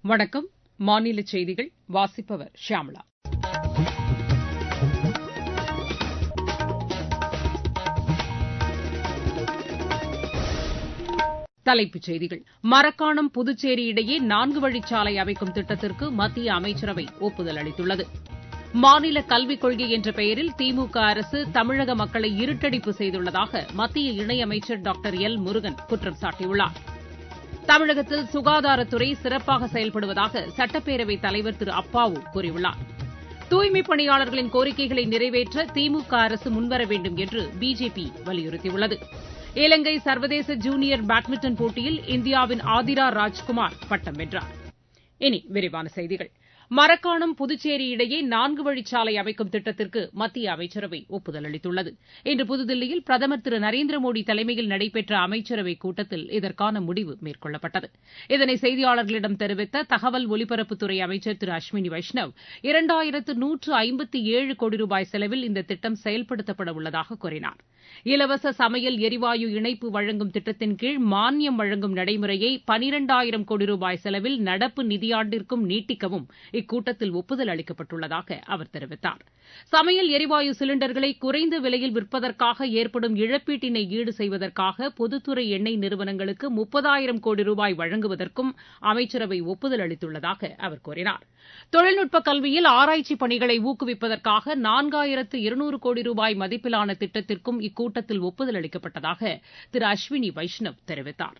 வணக்கம் மாநில செய்திகள் வாசிப்பவர் ஷியாமளா தலைப்புச் செய்திகள் மரக்காணம் புதுச்சேரி இடையே நான்கு வழிச்சாலை அமைக்கும் திட்டத்திற்கு மத்திய அமைச்சரவை ஒப்புதல் அளித்துள்ளது மாநில கல்விக் கொள்கை என்ற பெயரில் திமுக அரசு தமிழக மக்களை இருட்டடிப்பு செய்துள்ளதாக மத்திய இணையமைச்சர் டாக்டர் எல் முருகன் குற்றம் சாட்டியுள்ளார் தமிழகத்தில் சுகாதாரத்துறை சிறப்பாக செயல்படுவதாக சட்டப்பேரவைத் தலைவர் திரு அப்பாவு கூறியுள்ளார் தூய்மைப் பணியாளர்களின் கோரிக்கைகளை நிறைவேற்ற திமுக அரசு முன்வர வேண்டும் என்று பிஜேபி வலியுறுத்தியுள்ளது இலங்கை சர்வதேச ஜூனியர் பேட்மிண்டன் போட்டியில் இந்தியாவின் ஆதிரா ராஜ்குமார் பட்டம் வென்றார் இனி விரிவான செய்திகள் மரக்காணம் புதுச்சேரி இடையே நான்கு வழிச்சாலை அமைக்கும் திட்டத்திற்கு மத்திய அமைச்சரவை ஒப்புதல் அளித்துள்ளது இன்று புதுதில்லியில் பிரதமர் திரு நரேந்திர மோடி தலைமையில் நடைபெற்ற அமைச்சரவைக் கூட்டத்தில் இதற்கான முடிவு மேற்கொள்ளப்பட்டது இதனை செய்தியாளர்களிடம் தெரிவித்த தகவல் ஒலிபரப்புத்துறை அமைச்சர் திரு அஸ்வினி வைஷ்ணவ் இரண்டாயிரத்து நூற்று ஐம்பத்தி ஏழு கோடி ரூபாய் செலவில் இந்த திட்டம் செயல்படுத்தப்பட உள்ளதாக கூறினார் இலவச சமையல் எரிவாயு இணைப்பு வழங்கும் திட்டத்தின் கீழ் மானியம் வழங்கும் நடைமுறையை பனிரெண்டாயிரம் கோடி ரூபாய் செலவில் நடப்பு நிதியாண்டிற்கும் நீட்டிக்கவும் இக்கூட்டத்தில் ஒப்புதல் அளிக்கப்பட்டுள்ளதாக அவர் தெரிவித்தார் சமையல் எரிவாயு சிலிண்டர்களை குறைந்த விலையில் விற்பதற்காக ஏற்படும் இழப்பீட்டினை ஈடு செய்வதற்காக பொதுத்துறை எண்ணெய் நிறுவனங்களுக்கு முப்பதாயிரம் கோடி ரூபாய் வழங்குவதற்கும் அமைச்சரவை ஒப்புதல் அளித்துள்ளதாக அவர் கூறினார் தொழில்நுட்ப கல்வியில் ஆராய்ச்சி பணிகளை ஊக்குவிப்பதற்காக நான்காயிரத்து இருநூறு கோடி ரூபாய் மதிப்பிலான திட்டத்திற்கும் இக்கூட்டத்தில் ஒப்புதல் அளிக்கப்பட்டதாக திரு அஸ்வினி வைஷ்ணவ் தெரிவித்தார்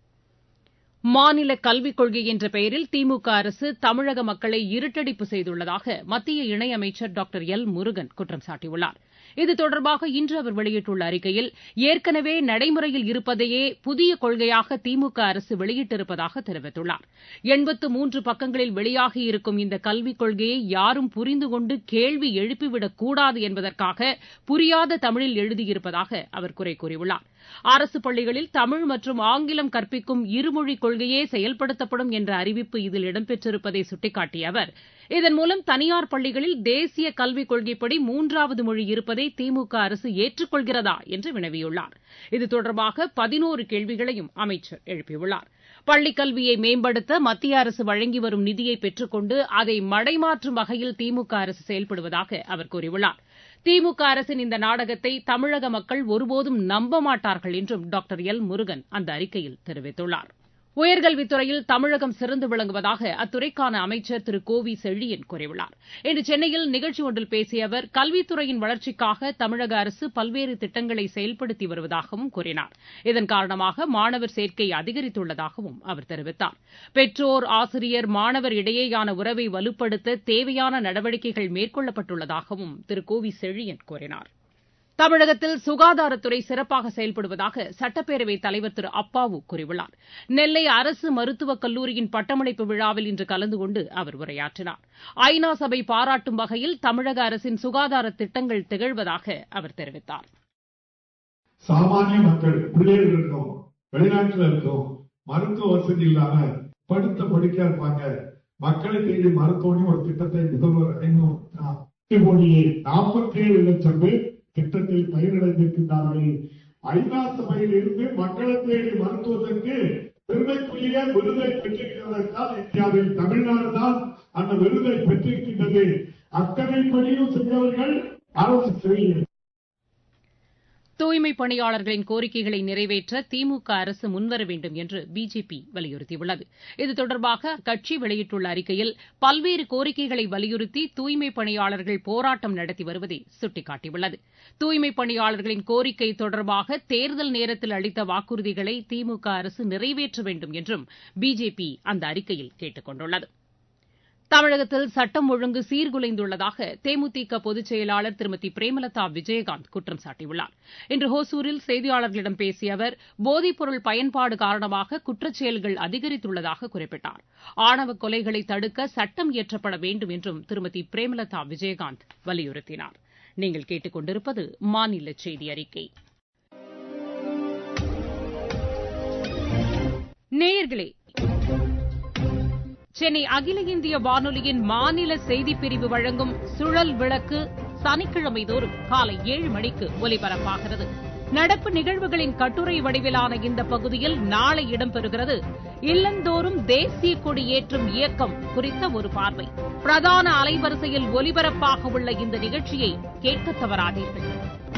மாநில கல்விக் கொள்கை என்ற பெயரில் திமுக அரசு தமிழக மக்களை இருட்டடிப்பு செய்துள்ளதாக மத்திய இணையமைச்சர் டாக்டர் எல் முருகன் குற்றம் சாட்டியுள்ளார் இது தொடர்பாக இன்று அவர் வெளியிட்டுள்ள அறிக்கையில் ஏற்கனவே நடைமுறையில் இருப்பதையே புதிய கொள்கையாக திமுக அரசு வெளியிட்டிருப்பதாக தெரிவித்துள்ளார் எண்பத்து மூன்று பக்கங்களில் வெளியாகியிருக்கும் இந்த கல்விக் கொள்கையை யாரும் புரிந்து கொண்டு கேள்வி எழுப்பிவிடக் கூடாது என்பதற்காக புரியாத தமிழில் எழுதியிருப்பதாக அவர் குறை கூறியுள்ளார் அரசு பள்ளிகளில் தமிழ் மற்றும் ஆங்கிலம் கற்பிக்கும் இருமொழிக் கொள்கையே செயல்படுத்தப்படும் என்ற அறிவிப்பு இதில் இடம்பெற்றிருப்பதை சுட்டிக்காட்டிய அவர் இதன் மூலம் தனியார் பள்ளிகளில் தேசிய கல்விக் கொள்கைப்படி மூன்றாவது மொழி இருப்பதை திமுக அரசு ஏற்றுக்கொள்கிறதா என்று வினவியுள்ளார் இது தொடர்பாக பதினோரு கேள்விகளையும் அமைச்சர் எழுப்பியுள்ளார் பள்ளிக் கல்வியை மேம்படுத்த மத்திய அரசு வழங்கி வரும் நிதியை பெற்றுக் கொண்டு அதை மடைமாற்றும் வகையில் திமுக அரசு செயல்படுவதாக அவர் கூறியுள்ளார் திமுக அரசின் இந்த நாடகத்தை தமிழக மக்கள் ஒருபோதும் நம்ப மாட்டார்கள் என்றும் டாக்டர் எல் முருகன் அந்த அறிக்கையில் தெரிவித்துள்ளார் உயர்கல்வித்துறையில் தமிழகம் சிறந்து விளங்குவதாக அத்துறைக்கான அமைச்சர் திரு கோவி செழியன் கூறியுள்ளார் இன்று சென்னையில் நிகழ்ச்சி ஒன்றில் பேசிய அவர் கல்வித்துறையின் வளர்ச்சிக்காக தமிழக அரசு பல்வேறு திட்டங்களை செயல்படுத்தி வருவதாகவும் கூறினார் இதன் காரணமாக மாணவர் சேர்க்கை அதிகரித்துள்ளதாகவும் அவர் தெரிவித்தார் பெற்றோர் ஆசிரியர் மாணவர் இடையேயான உறவை வலுப்படுத்த தேவையான நடவடிக்கைகள் மேற்கொள்ளப்பட்டுள்ளதாகவும் திரு கோவி செழியன் கூறினார் தமிழகத்தில் சுகாதாரத்துறை சிறப்பாக செயல்படுவதாக சட்டப்பேரவைத் தலைவர் திரு அப்பாவு கூறியுள்ளார் நெல்லை அரசு மருத்துவக் கல்லூரியின் பட்டமளிப்பு விழாவில் இன்று கலந்து கொண்டு அவர் உரையாற்றினார் ஐநா சபை பாராட்டும் வகையில் தமிழக அரசின் சுகாதார திட்டங்கள் திகழ்வதாக அவர் தெரிவித்தார் சாமானிய மக்கள் உள்ளேர்கள் இருக்கோம் வெளிநாட்டில் இருக்கோம் மருத்துவ வசதி இல்லாம படுத்த படுக்கையா இருப்பாங்க மக்களை தேடி மருத்துவம் ஒரு திட்டத்தை முதல்வர் ஐநூறு கோடியே நாற்பத்தி ஏழு லட்சம் பேர் திட்டத்தில் பயிரிழந்திருக்கின்றார்கள் ஐநா சபையில் இருந்து மக்களை தேடி மருத்துவதற்கு பெருமைக்குரிய விருதை பெற்றிருக்கிறதற்கால் இந்தியாவில் தமிழ்நாடு தான் அந்த விருதை பெற்றிருக்கின்றது அத்தனை பணியும் செய்தவர்கள் அரசு செய்யும் தூய்மைப் பணியாளர்களின் கோரிக்கைகளை நிறைவேற்ற திமுக அரசு முன்வர வேண்டும் என்று பிஜேபி வலியுறுத்தியுள்ளது இது தொடர்பாக அக்கட்சி வெளியிட்டுள்ள அறிக்கையில் பல்வேறு கோரிக்கைகளை வலியுறுத்தி தூய்மைப் பணியாளர்கள் போராட்டம் நடத்தி வருவதை சுட்டிக்காட்டியுள்ளது தூய்மைப் பணியாளர்களின் கோரிக்கை தொடர்பாக தேர்தல் நேரத்தில் அளித்த வாக்குறுதிகளை திமுக அரசு நிறைவேற்ற வேண்டும் என்றும் பிஜேபி அந்த அறிக்கையில் கேட்டுக் கொண்டுள்ளது தமிழகத்தில் சட்டம் ஒழுங்கு சீர்குலைந்துள்ளதாக தேமுதிக பொதுச் செயலாளர் திருமதி பிரேமலதா விஜயகாந்த் குற்றம் சாட்டியுள்ளார் இன்று ஹோசூரில் செய்தியாளர்களிடம் பேசிய அவர் போதைப்பொருள் பயன்பாடு காரணமாக குற்றச்செயல்கள் அதிகரித்துள்ளதாக குறிப்பிட்டார் ஆணவ கொலைகளை தடுக்க சட்டம் இயற்றப்பட வேண்டும் என்றும் திருமதி பிரேமலதா விஜயகாந்த் வலியுறுத்தினார் நீங்கள் கேட்டுக் கொண்டிருப்பது மாநில செய்தி அறிக்கை நேயர்களே சென்னை அகில இந்திய வானொலியின் மாநில செய்திப்பிரிவு வழங்கும் சுழல் விளக்கு சனிக்கிழமை தோறும் காலை ஏழு மணிக்கு ஒலிபரப்பாகிறது நடப்பு நிகழ்வுகளின் கட்டுரை வடிவிலான இந்த பகுதியில் நாளை இடம்பெறுகிறது இல்லந்தோறும் தேசிய கொடி ஏற்றும் இயக்கம் குறித்த ஒரு பார்வை பிரதான அலைவரிசையில் ஒலிபரப்பாக உள்ள இந்த நிகழ்ச்சியை கேட்க தவறாதீர்கள்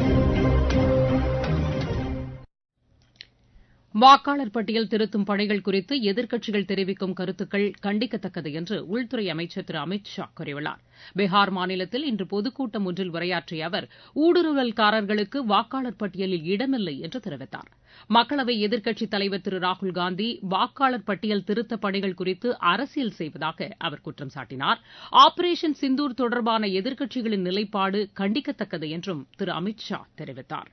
வாக்காளர் பட்டியல் திருத்தும் பணிகள் குறித்து எதிர்க்கட்சிகள் தெரிவிக்கும் கருத்துக்கள் கண்டிக்கத்தக்கது என்று உள்துறை அமைச்சர் திரு அமித் ஷா கூறியுள்ளார் பீகார் மாநிலத்தில் இன்று பொதுக்கூட்டம் ஒன்றில் உரையாற்றிய அவர் ஊடுருவல்காரர்களுக்கு வாக்காளர் பட்டியலில் இடமில்லை என்று தெரிவித்தார் மக்களவை எதிர்க்கட்சித் தலைவர் திரு ராகுல்காந்தி வாக்காளர் பட்டியல் திருத்தப் பணிகள் குறித்து அரசியல் செய்வதாக அவர் குற்றம் சாட்டினார் ஆபரேஷன் சிந்தூர் தொடர்பான எதிர்க்கட்சிகளின் நிலைப்பாடு கண்டிக்கத்தக்கது என்றும் திரு அமித் ஷா தெரிவித்தார்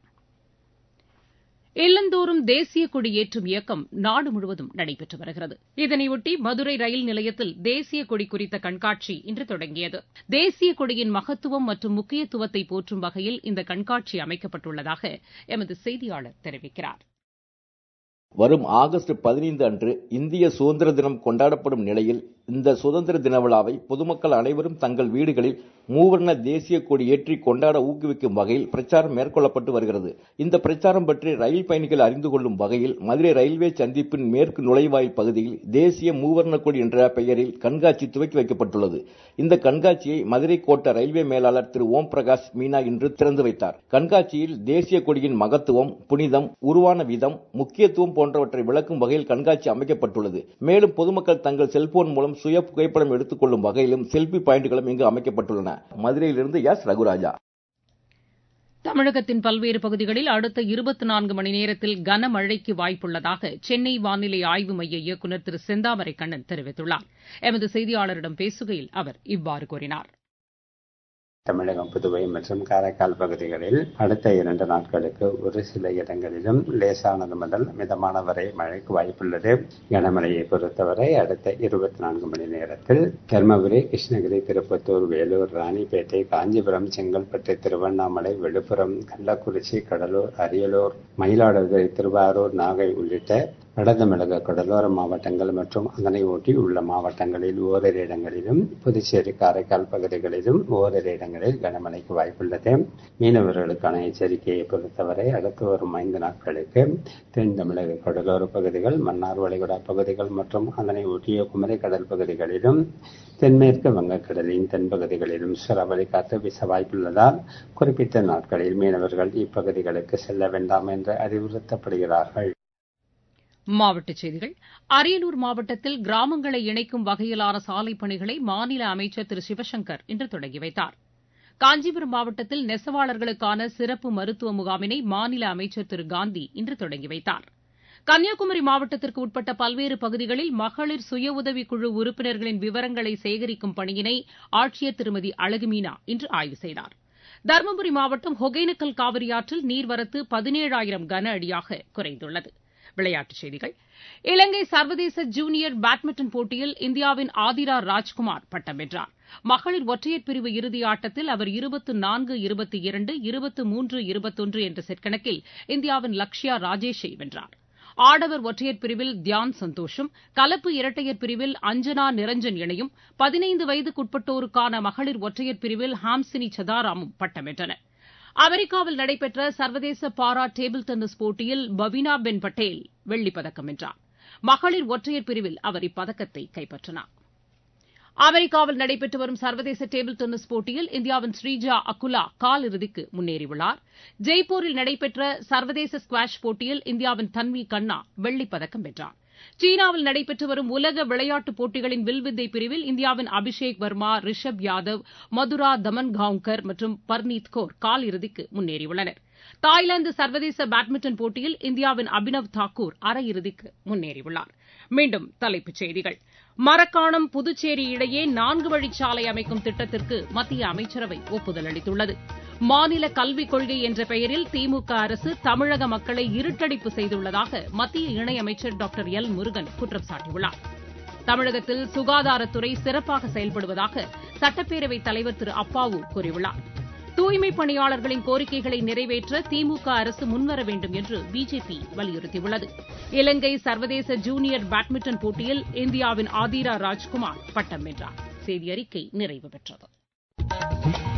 இல்லந்தோறும் தேசிய கொடி ஏற்றும் இயக்கம் நாடு முழுவதும் நடைபெற்று வருகிறது இதனையொட்டி மதுரை ரயில் நிலையத்தில் தேசிய கொடி குறித்த கண்காட்சி இன்று தொடங்கியது தேசிய கொடியின் மகத்துவம் மற்றும் முக்கியத்துவத்தை போற்றும் வகையில் இந்த கண்காட்சி அமைக்கப்பட்டுள்ளதாக எமது செய்தியாளர் தெரிவிக்கிறார் வரும் ஆகஸ்ட் பதினைந்து அன்று இந்திய சுதந்திர தினம் கொண்டாடப்படும் நிலையில் இந்த சுதந்திர தின விழாவை பொதுமக்கள் அனைவரும் தங்கள் வீடுகளில் மூவர்ண தேசிய கொடி ஏற்றி கொண்டாட ஊக்குவிக்கும் வகையில் பிரச்சாரம் மேற்கொள்ளப்பட்டு வருகிறது இந்த பிரச்சாரம் பற்றி ரயில் பயணிகள் அறிந்து கொள்ளும் வகையில் மதுரை ரயில்வே சந்திப்பின் மேற்கு நுழைவாயில் பகுதியில் தேசிய மூவர்ண கொடி என்ற பெயரில் கண்காட்சி துவக்கி வைக்கப்பட்டுள்ளது இந்த கண்காட்சியை மதுரை கோட்ட ரயில்வே மேலாளர் திரு ஓம் பிரகாஷ் மீனா இன்று திறந்து வைத்தார் கண்காட்சியில் தேசிய கொடியின் மகத்துவம் புனிதம் உருவான விதம் முக்கியத்துவம் போன்றவற்றை விளக்கும் வகையில் கண்காட்சி அமைக்கப்பட்டுள்ளது மேலும் பொதுமக்கள் தங்கள் செல்போன் மூலம் சுய புகைப்படம் எடுத்துக் கொள்ளும் வகையிலும் செல்பி பாயிண்டுகளும் இங்கு அமைக்கப்பட்டுள்ளன மதுரையிலிருந்து எஸ் ரகுராஜா தமிழகத்தின் பல்வேறு பகுதிகளில் அடுத்த இருபத்தி நான்கு மணி நேரத்தில் கனமழைக்கு வாய்ப்புள்ளதாக சென்னை வானிலை ஆய்வு மைய இயக்குநர் திரு செந்தாமரை கண்ணன் தெரிவித்துள்ளார் எமது செய்தியாளரிடம் பேசுகையில் அவர் இவ்வாறு கூறினார் தமிழகம் புதுவை மற்றும் காரைக்கால் பகுதிகளில் அடுத்த இரண்டு நாட்களுக்கு ஒரு சில இடங்களிலும் லேசானது முதல் மிதமான வரை மழைக்கு வாய்ப்புள்ளது கனமழையை பொறுத்தவரை அடுத்த இருபத்தி நான்கு மணி நேரத்தில் தருமபுரி கிருஷ்ணகிரி திருப்பத்தூர் வேலூர் ராணிப்பேட்டை காஞ்சிபுரம் செங்கல்பட்டு திருவண்ணாமலை விழுப்புரம் கள்ளக்குறிச்சி கடலூர் அரியலூர் மயிலாடுதுறை திருவாரூர் நாகை உள்ளிட்ட வட தமிழக கடலோர மாவட்டங்கள் மற்றும் அதனை ஒட்டி உள்ள மாவட்டங்களில் ஓரிரு இடங்களிலும் புதுச்சேரி காரைக்கால் பகுதிகளிலும் ஓரிரு இடங்களில் கனமழைக்கு வாய்ப்புள்ளது மீனவர்களுக்கான எச்சரிக்கையை பொறுத்தவரை அடுத்து வரும் ஐந்து நாட்களுக்கு தென் தமிழக கடலோர பகுதிகள் மன்னார் வளைகுடா பகுதிகள் மற்றும் அதனை ஒட்டிய குமரி கடல் பகுதிகளிலும் தென்மேற்கு வங்கக்கடலின் தென்பகுதிகளிலும் சூறாவளி காற்று வீச வாய்ப்புள்ளதால் குறிப்பிட்ட நாட்களில் மீனவர்கள் இப்பகுதிகளுக்கு செல்ல வேண்டாம் என்று அறிவுறுத்தப்படுகிறார்கள் மாவட்டச் செய்திகள் அரியலூர் மாவட்டத்தில் கிராமங்களை இணைக்கும் வகையிலான சாலைப் பணிகளை மாநில அமைச்சர் திரு சிவசங்கர் இன்று தொடங்கி வைத்தார் காஞ்சிபுரம் மாவட்டத்தில் நெசவாளர்களுக்கான சிறப்பு மருத்துவ முகாமினை மாநில அமைச்சர் திரு காந்தி இன்று தொடங்கி வைத்தார் கன்னியாகுமரி மாவட்டத்திற்கு உட்பட்ட பல்வேறு பகுதிகளில் மகளிர் சுய உதவிக் குழு உறுப்பினர்களின் விவரங்களை சேகரிக்கும் பணியினை ஆட்சியர் திருமதி அழகுமீனா இன்று ஆய்வு செய்தார் தருமபுரி மாவட்டம் ஒகேனக்கல் காவிரி ஆற்றில் நீர்வரத்து பதினேழாயிரம் கன அடியாக குறைந்துள்ளது விளையாட்டுச் செய்திகள் இலங்கை சர்வதேச ஜூனியர் பேட்மிண்டன் போட்டியில் இந்தியாவின் ஆதிரா ராஜ்குமார் பட்டம் வென்றார் மகளிர் ஒற்றையர் பிரிவு இறுதி ஆட்டத்தில் அவர் இருபத்து நான்கு இருபத்தி இரண்டு இருபத்து மூன்று இருபத்தொன்று என்ற செட் கணக்கில் இந்தியாவின் லக்ஷயா ராஜேஷை வென்றார் ஆடவர் ஒற்றையர் பிரிவில் தியான் சந்தோஷும் கலப்பு இரட்டையர் பிரிவில் அஞ்சனா நிரஞ்சன் இணையும் பதினைந்து வயதுக்குட்பட்டோருக்கான மகளிர் ஒற்றையர் பிரிவில் ஹாம்சினி சதாராமும் பட்டம் வென்றனர் அமெரிக்காவில் நடைபெற்ற சர்வதேச பாரா டேபிள் டென்னிஸ் போட்டியில் பவீனா பென் பட்டேல் வெள்ளிப் பதக்கம் வென்றார் மகளிர் ஒற்றையர் பிரிவில் அவர் இப்பதக்கத்தை கைப்பற்றினார் அமெரிக்காவில் நடைபெற்று வரும் சர்வதேச டேபிள் டென்னிஸ் போட்டியில் இந்தியாவின் ஸ்ரீஜா அகுலா காலிறுதிக்கு முன்னேறியுள்ளார் ஜெய்ப்பூரில் நடைபெற்ற சர்வதேச ஸ்குவாஷ் போட்டியில் இந்தியாவின் தன்வி கண்ணா வெள்ளிப் பதக்கம் வென்றார் சீனாவில் நடைபெற்று வரும் உலக விளையாட்டுப் போட்டிகளின் வில்வித்தை பிரிவில் இந்தியாவின் அபிஷேக் வர்மா ரிஷப் யாதவ் மதுரா தமன்காவ்கர் மற்றும் பர்னீத் கௌர் காலிறுதிக்கு முன்னேறியுள்ளனர் தாய்லாந்து சர்வதேச பேட்மிண்டன் போட்டியில் இந்தியாவின் அபினவ் தாக்கூர் அரையிறுதிக்கு முன்னேறியுள்ளார் மீண்டும் தலைப்புச் செய்திகள் மரக்காணம் புதுச்சேரி இடையே நான்கு வழிச்சாலை அமைக்கும் திட்டத்திற்கு மத்திய அமைச்சரவை ஒப்புதல் அளித்துள்ளது மாநில கல்விக் கொள்கை என்ற பெயரில் திமுக அரசு தமிழக மக்களை இருட்டடிப்பு செய்துள்ளதாக மத்திய இணையமைச்சர் டாக்டர் எல் முருகன் குற்றம் சாட்டியுள்ளார் தமிழகத்தில் சுகாதாரத்துறை சிறப்பாக செயல்படுவதாக சட்டப்பேரவைத் தலைவர் திரு அப்பாவு கூறியுள்ளார் தூய்மைப் பணியாளர்களின் கோரிக்கைகளை நிறைவேற்ற திமுக அரசு முன்வர வேண்டும் என்று பிஜேபி வலியுறுத்தியுள்ளது இலங்கை சர்வதேச ஜூனியர் பேட்மிண்டன் போட்டியில் இந்தியாவின் ஆதிரா ராஜ்குமார் பட்டம் வென்றார் செய்தி அறிக்கை நிறைவு பெற்றது